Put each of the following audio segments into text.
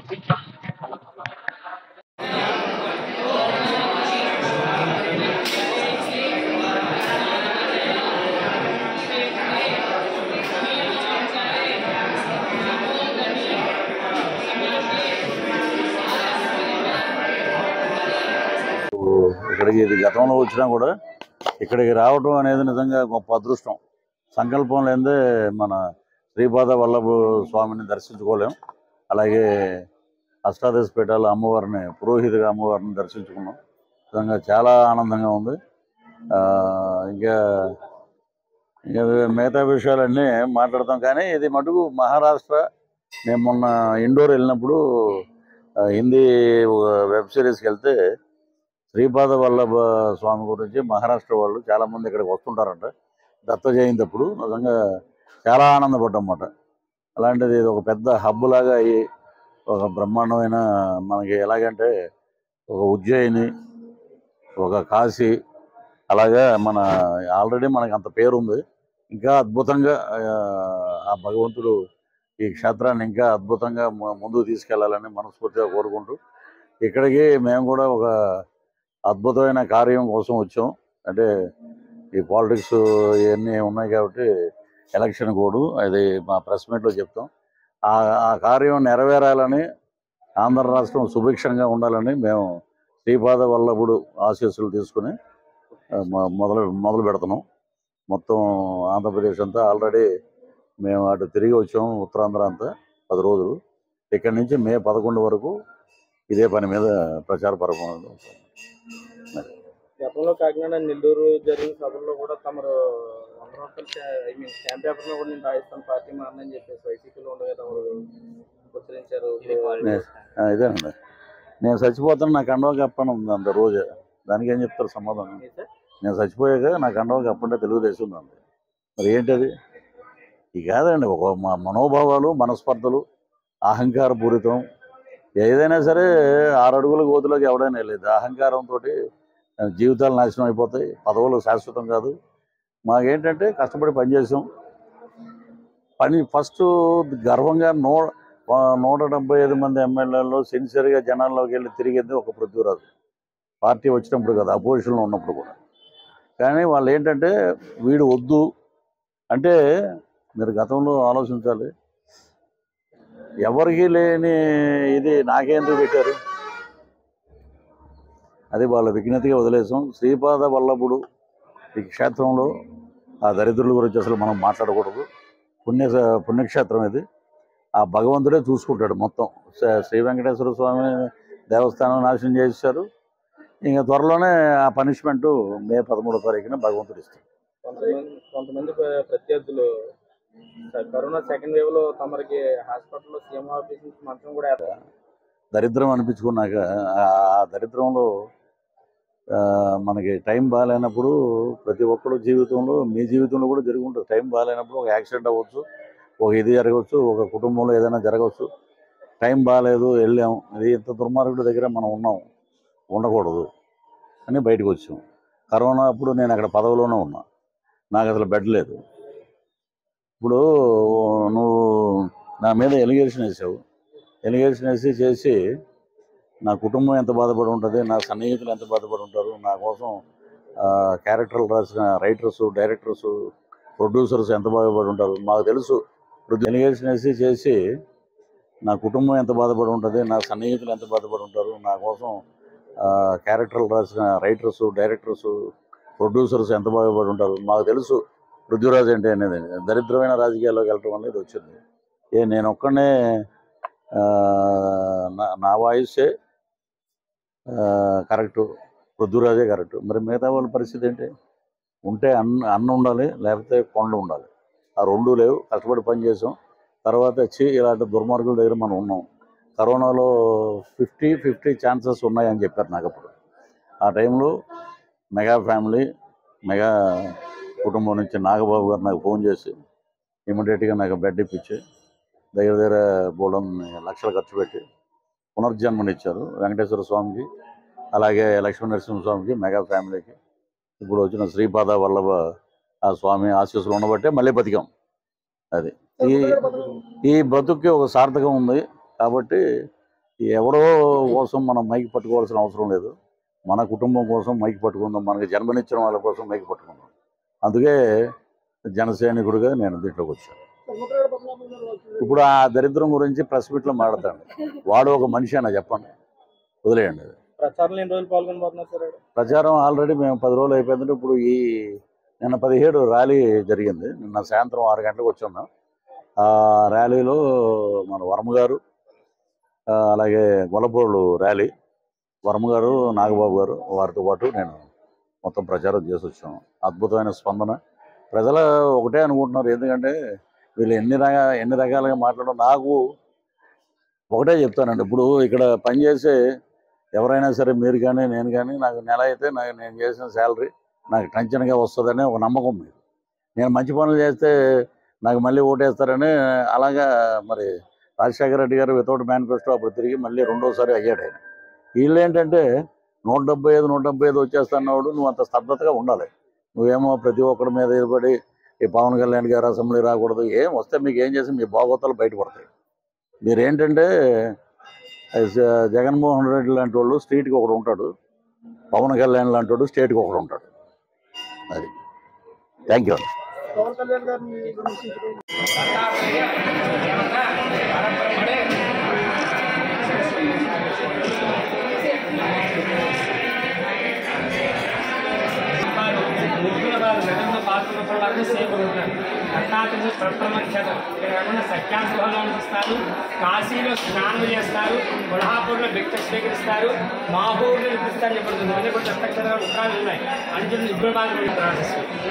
ఇక్కడికి ఇది గతంలో వచ్చినా కూడా ఇక్కడికి రావటం అనేది నిజంగా గొప్ప అదృష్టం సంకల్పం లేదే మన శ్రీపాద వల్లభ స్వామిని దర్శించుకోలేం అలాగే అష్టాదశ పీఠాల అమ్మవారిని పురోహితుగా అమ్మవారిని దర్శించుకున్నాం నిజంగా చాలా ఆనందంగా ఉంది ఆ, ఇంకా ఇంకా మిగతా విషయాలన్నీ మాట్లాడతాం కానీ ఇది మటుకు మహారాష్ట్ర నేను మొన్న ఇండోర్ వెళ్ళినప్పుడు ఆ, హిందీ వెబ్ సిరీస్కి వెళ్తే శ్రీపాద వల్లభ స్వామి గురించి మహారాష్ట్ర వాళ్ళు చాలా మంది ఇక్కడికి వస్తుంటారంట దత్త జయంతి అప్పుడు నిజంగా చాలా ఆనందపడ్డమాట అలాంటిది ఇది ఒక పెద్ద హబ్ లాగా అయ్యి ఒక బ్రహ్మాండమైన మనకి ఎలాగంటే ఒక ఉజ్జయిని ఒక కాశీ అలాగా మన ఆల్రెడీ మనకి అంత పేరు ఉంది ఇంకా అద్భుతంగా ఆ, ఆ భగవంతుడు ఈ క్షేత్రాన్ని ఇంకా అద్భుతంగా ము- ముందుకు తీసుకెళ్లాలని మనస్ఫూర్తిగా కోరుకుంటూ ఇక్కడికి మేము కూడా ఒక అద్భుతమైన కార్యం కోసం వచ్చాం అంటే ఈ పాలిటిక్స్ ఇవన్నీ ఉన్నాయి కాబట్టి ఎలక్షన్ కోడ్ అది మా ప్రెస్ మీట్లో చెప్తాం ఆ ఆ కార్యం నెరవేరాలని ఆంధ్ర రాష్ట్రం సుభిక్షంగా ఉండాలని మేము శ్రీపాద వల్లభుడు ఆశీస్సులు తీసుకుని ఆ, మొ- మొదలు మొదలు పెడుతున్నాం మొత్తం ఆంధ్రప్రదేశ్ అంతా ఆల్రెడీ మేము అటు తిరిగి వచ్చాం ఉత్తరాంధ్ర అంతా పది రోజులు ఇక్కడి నుంచి మే పదకొండు వరకు ఇదే పని మీద ప్రచార పరమ గతంలో కాకినాడ నెల్లూరు జరిగిన సభల్లో కూడా తమరు వంద రూపాయలు ఐ మీన్ స్టాంప్ పేపర్ లో కూడా నేను రాయిస్తాను పార్టీ మారని చెప్పేసి వైసీపీలో ఉండగా తమరు ఉత్తరించారు ఆ, ఇదేనండి నేను చచ్చిపోతాను నాకు అండవ కప్పని ఉంది అంత రోజు దానికి ఏం చెప్తారు సమాధానం ఏంటి సార్? నేను చచ్చిపోయాక నాకు అండవ కప్పంటే తెలుగుదేశం ఉంది మరి ఏంటది ఇది కాదండి ఒక మ- మనోభావాలు మనస్పర్ధలు అహంకార పూరితం ఏదైనా సరే ఆరు అడుగుల గోతులోకి ఎవడైనా వెళ్ళేది అహంకారంతో జీవితాలు నాశనం అయిపోతాయి పదవులు శాశ్వతం కాదు మాకేంటంటే కష్టపడి పనిచేసాం పని ఫస్ట్ గర్వంగా నో ఆ, నూట డెబ్బై ఐదు మంది ఎమ్మెల్యేలు సిన్సియర్గా జనాల్లోకి వెళ్ళి తిరిగింది ఒక పృథ్వీరాజు పార్టీ వచ్చినప్పుడు కదా అపోజిషన్లో ఉన్నప్పుడు కూడా కానీ వాళ్ళు ఏంటంటే వీడు వద్దు అంటే మీరు గతంలో ఆలోచించాలి ఎవరికి లేని ఇది నాకెందుకు పెట్టారు అది వాళ్ళ విజ్ఞతగా వదిలేసాం శ్రీపాద వల్లభుడు ఈ క్షేత్రంలో ఆ దరిద్రుల గురించి అసలు మనం మాట్లాడకూడదు పుణ్య పుణ్యక్షేత్రం ఇది ఆ భగవంతుడే చూసుకుంటాడు మొత్తం శ్రీ- శ్రీ వెంకటేశ్వర స్వామి దేవస్థానం నాశనం చేశారు ఇంకా త్వరలోనే ఆ పనిష్మెంట్ మే పదమూడో తారీఖున భగవంతుడు ఇస్తాడు కొంతమంది కొంతమంది ప్ర- ప్రత్యర్థులు సార్, కరోనా సెకండ్ వేవ్ లో తమరికి హాస్పిటల్లో సీఎం ఆఫీస్ నుంచి మంచం కూడా ఏర్పాటు దరిద్రం అనిపించుకున్నాక ఆ ఆ దరిద్రంలో ఆ, మనకి టైం బాగాలేనప్పుడు ప్రతి ఒక్కరు జీవితంలో మీ జీవితంలో కూడా జరిగి ఉంటుంది టైం బాగాలేనప్పుడు ఒక యాక్సిడెంట్ అవ్వచ్చు ఒక ఇది జరగవచ్చు ఒక కుటుంబంలో ఏదైనా జరగవచ్చు టైం బాగాలేదు వెళ్ళాం ఇది ఇంత దుర్మార్గుడి దగ్గర మనం ఉన్నాం ఉండకూడదు అని బయటకు వచ్చాం కరోనా అప్పుడు నేను అక్కడ పదవిలోనే ఉన్నా నాకు అసలు బెడ్ లేదు ఇప్పుడు నువ్వు నా మీద ఎలిగేషన్ వేసావు ఎలిగేషన్ వేసి చేసి నా కుటుంబం ఎంత బాధపడి ఉంటుంది నా సన్నిహితులు ఎంత బాధపడి ఉంటారు నా కోసం క్యారెక్టర్లు రాసిన రైటర్స్ డైరెక్టర్స్ ప్రొడ్యూసర్స్ ఎంత బాధపడి ఉంటారు మాకు తెలుసు ఇప్పుడు ఎలిగేషన్ వేసి చేసి నా కుటుంబం ఎంత బాధపడి ఉంటుంది నా సన్నిహితులు ఎంత బాధపడి ఉంటారు నా కోసం క్యారెక్టర్లు రాసిన రైటర్స్ డైరెక్టర్స్ ప్రొడ్యూసర్స్ ఎంత బాధపడి ఉంటారు మాకు తెలుసు పృథ్వీరాజ్ అంటే అనేది దరిద్రమైన రాజకీయాల్లోకి వెళ్ళటం అనేది వచ్చింది ఏ నేను ఒక్కనే నా నా వాయిసే కరెక్టు పృథ్వీరాజే కరెక్ట్ మరి మిగతా వాళ్ళ పరిస్థితి ఏంటి ఉంటే అన్న అన్న ఉండాలి లేకపోతే కొండ ఉండాలి ఆ రెండు లేవు కష్టపడి పని చేసాం తర్వాత వచ్చి ఇలాంటి దుర్మార్గుల దగ్గర మనం ఉన్నాం కరోనాలో ఫిఫ్టీ ఫిఫ్టీ ఛాన్సెస్ ఉన్నాయని చెప్పారు నాకు అప్పుడు ఆ టైంలో మెగా ఫ్యామిలీ మెగా కుటుంబం నుంచి నాగబాబు గారు నాకు ఫోన్ చేసి ఇమీడియట్గా నాకు బెడ్ ఇప్పించి దగ్గర దగ్గర బోడం లక్షలు ఖర్చు పెట్టి పునర్జన్మనిచ్చారు వెంకటేశ్వర స్వామికి అలాగే లక్ష్మీ నరసింహస్వామికి మెగా ఫ్యామిలీకి ఇప్పుడు వచ్చిన శ్రీపాద వల్లభ ఆ స్వామి ఆశీస్సులు ఉండబట్టే మళ్ళీ బతికాం అది ఈ ఈ బ్రతుక్కి ఒక సార్థకం ఉంది కాబట్టి ఎవరో కోసం మనం మైకి పట్టుకోవాల్సిన అవసరం లేదు మన కుటుంబం కోసం మైకి పట్టుకుందాం మనకి జన్మనిచ్చిన వాళ్ళ కోసం మైకి పట్టుకుందాం అందుకే జన సైనికుడిగా నేను దీంట్లోకి వచ్చాను ఇప్పుడు ఆ దరిద్రం గురించి ప్రెస్ మీట్లో మాట్లాడతాను వాడు ఒక మనిషి అన్న చెప్పండి వదిలేయండి అది. ప్రచారంలో ఎన్ని రోజులు పాల్గొనబోతున్నారు సార్ ఆవిడ? ప్రచారం ఆల్రెడీ మేము పది రోజులు అయిపోయిందంటే ఇప్పుడు ఈ నిన్న పదిహేడు ర్యాలీ జరిగింది నిన్న సాయంత్రం ఆరు గంటలకు వచ్చాం మేము ఆ ర్యాలీలో మన వర్మ గారు ఆ, అలాగే గొల్లపూరులు ర్యాలీ వర్మ గారు నాగబాబు గారు వారితో పాటు నేను మొత్తం ప్రచారం చేసి వచ్చాము అద్భుతమైన స్పందన ప్రజలు ఒకటే అనుకుంటున్నారు ఎందుకంటే వీళ్ళు ఎన్ని రకా ఎన్ని రకాలుగా మాట్లాడడం నాకు ఒకటే చెప్తానండి ఇప్పుడు ఇక్కడ పనిచేసే ఎవరైనా సరే మీరు కానీ నేను కానీ నాకు నెల అయితే నాకు నేను చేసిన శాలరీ నాకు టెన్షన్గా వస్తుందని ఒక నమ్మకం మీరు నేను మంచి పనులు చేస్తే నాకు మళ్ళీ ఓటేస్తారని అలాగా మరి రాజశేఖర రెడ్డి గారు వితౌట్ మేనిఫెస్టో అప్పుడు తిరిగి మళ్ళీ రెండోసారి అయ్యాడు ఆయన వీళ్ళు ఏంటంటే నూట డెబ్బై ఐదు నూట డెబ్బై ఐదు వచ్చేస్తున్నాడు నువ్వు అంత స్తబ్దతగా ఉండాలి నువ్వేమో ప్రతి ఒక్కడి మీద ఎదురుపడి ఈ పవన్ కళ్యాణ్ గారు అసెంబ్లీ రాకూడదు ఏం వస్తే మీకు ఏం చేసి మీ బాగోతాలు బయటపడతాయి మీరేంటంటే జ- జగన్మోహన్ రెడ్డి లాంటి వాళ్ళు స్ట్రీట్కి ఒకడు ఉంటాడు పవన్ కళ్యాణ్ లాంటి వాడు స్టేట్కి ఒకడు ఉంటాడు అది థ్యాంక్ యూ పవన్ కళ్యాణ్ గారిని విమర్శించడం ముగ్గుల వారు నగరంలో పాల్గొన్న వాళ్ళని సేవకుంటారు కర్ణాటక ప్రథమ క్షేత్రం ఇక్కడ కాకుండా సత్యాగ్రహంలో వస్తారు కాశీలో స్నానం చేస్తారు కొల్హాపూర్లో భిక్ష స్వీకరిస్తారు మాహూర్లో నిపిస్తారు చెప్పబడుతుంది అన్ని కూడా దత్తక్షేత్రాలు ఉత్తరాలు ఉన్నాయి అంటే ఇద్దరు బాగా ప్రాసెస్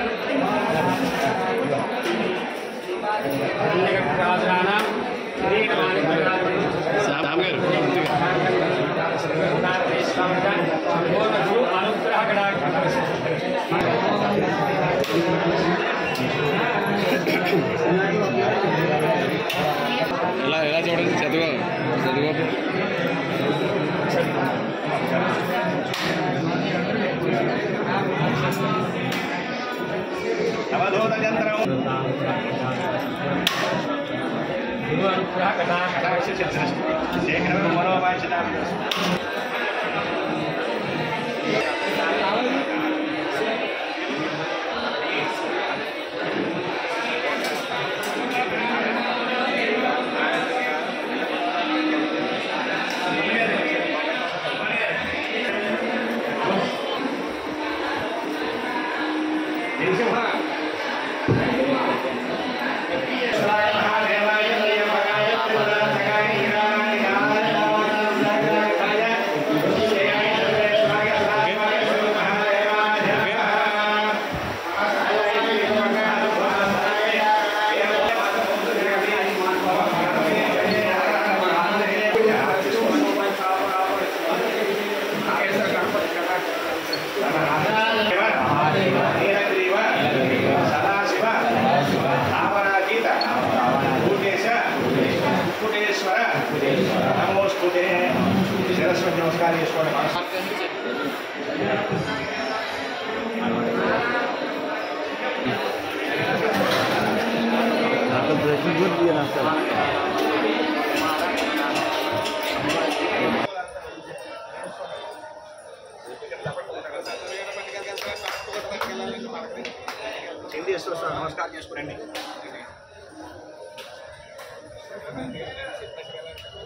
ఎలా ఎలా చూడండి చదువు చదువు గురు అనుగ్రహ కటాక్ష సదాశివ రావణాతీత భూతేశ కుటేశ్వర నమోస్తుతే శిరస్సు నమస్కారం చేసుకోండి చిందేశ్వర స్వామి నమస్కారం చేసుకోండి